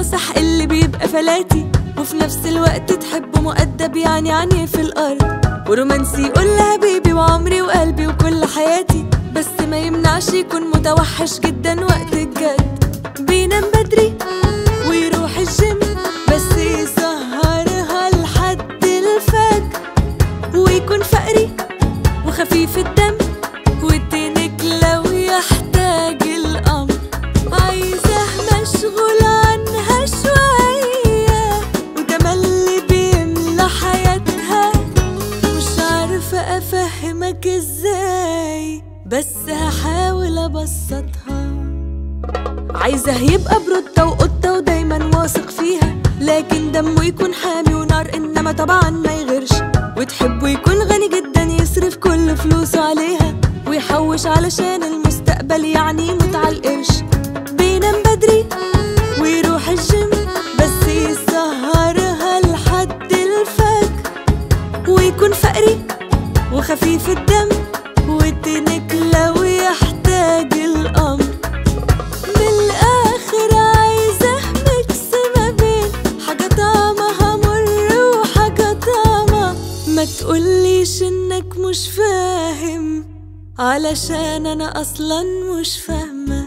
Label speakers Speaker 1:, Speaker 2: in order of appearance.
Speaker 1: ناصح اللي بيبقى فلاتي وفي نفس الوقت تحبه مؤدب يعني عني في الأرض ورومانسي يقول لها بيبي وعمري وقلبي وكل حياتي بس ما يمنعش يكون متوحش جدا وقت الجد بينام بدري ويروح الجيم بس يسهرها لحد الفجر ويكون فقري وخفيف الدم والتنك لو يحتاج الأمر عايزة مشغول عنها شوية وده اللي بيملى حياتها مش عارفة أفهمك ازاي بس هحاول أبسطها عايزة يبقى برودة وقطة ودايما واثق فيها لكن دمه يكون حامي ونار انما طبعا ما يغيرش وتحبه يكون غني جدا يصرف كل فلوسه عليها ويحوش علشان المستقبل يعني يموت على القرش بينام بدري ويروح الجيم بس يسهرها لحد الفجر ويكون فقري وخفيف الدم والتنك لو يحتاج الأمر من الآخر عايزة ميكس ما بين حاجة طعمها مر وحاجة طعمة ما تقوليش إنك مش فاهم علشان أنا أصلا مش فاهمة